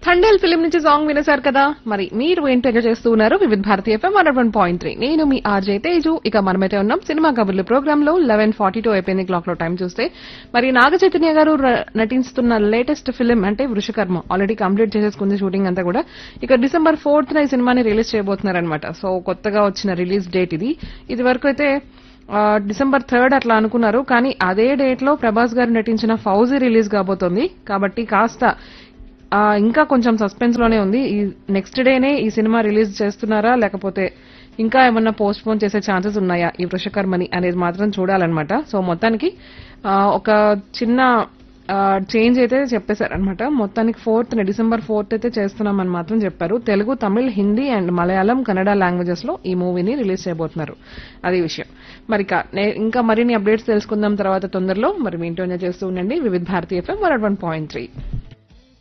Thandel film నుంచి song వినేశారు కదా మరి మీరు ఏంటి ఎంజాయ్ చేస్తూ ఉన్నారు Vividh Bharati FM one one point three నేను మీ ఆర్జే తేజు ఇక మనమైతే ఉన్నాం సినిమా కబుర్లు ప్రోగ్రామ్ లో లెవెన్ ఫార్టీ టూ అయిపోయింది క్లాక్ లో టైం చూస్తే మరి నాగ చైతన్య గారు ర- నటిస్తున్న లేటెస్ట్ ఫిలిం అంటే వృషకర్మ ఆల్రెడీ కంప్లీట్ చేసేసుకుంది షూటింగ్ అంతా కూడా ఇక డిసెంబర్ ఫోర్త్ ఈ సినిమాని రిలీజ్ చేయబోతున్నారనమాట సో కొత్తగా వచ్చిన రిలీజ్ డేట్ ఇది ఇది వరకు అయితే ఆ, డిసెంబర్ థర్డ్ అట్లా అనుకున్నారు కానీ అదే డేట్ లో ప్రభాస్ గారు నటించిన ఫౌజీ రిలీజ్ కాబోతోంది కాబట్టి కాస్త ఆ, ఇంకా కొంచెం సస్పెన్స్ లోనే ఉంది ఈ నెక్స్ట్ డేనే ఈ సినిమా రిలీజ్ చేస్తున్నారా లేకపోతే ఇంకా ఏమన్నా పోస్ట్ పోన్ చేసే ఛాన్సెస్ ఉన్నాయా ఈ వృషకర్మని అనేది మాత్రం చూడాలన్నమాట సో మొత్తానికి ఆ, ఒక చిన్న చేంజ్ అయితే చెప్పేశారనమాట మొత్తానికి ఫోర్త్ డిసెంబర్ ఫోర్త్ అయితే చేస్తున్నామని మాత్రం చెప్పారు తెలుగు తమిళ్ హిందీ అండ్ మలయాళం కన్నడ లాంగ్వేజెస్ లో ఈ మూవీని రిలీజ్ చేయబోతున్నారు అది విషయం మరి ఇక నే- ఇంకా మరిన్ని అప్డేట్స్ తెలుసుకుందాం తర్వాత తొందరలో మరి మీ ఇంటర్వ్యూ చేస్తూ ఉండండి Vividh Bharati FM one point three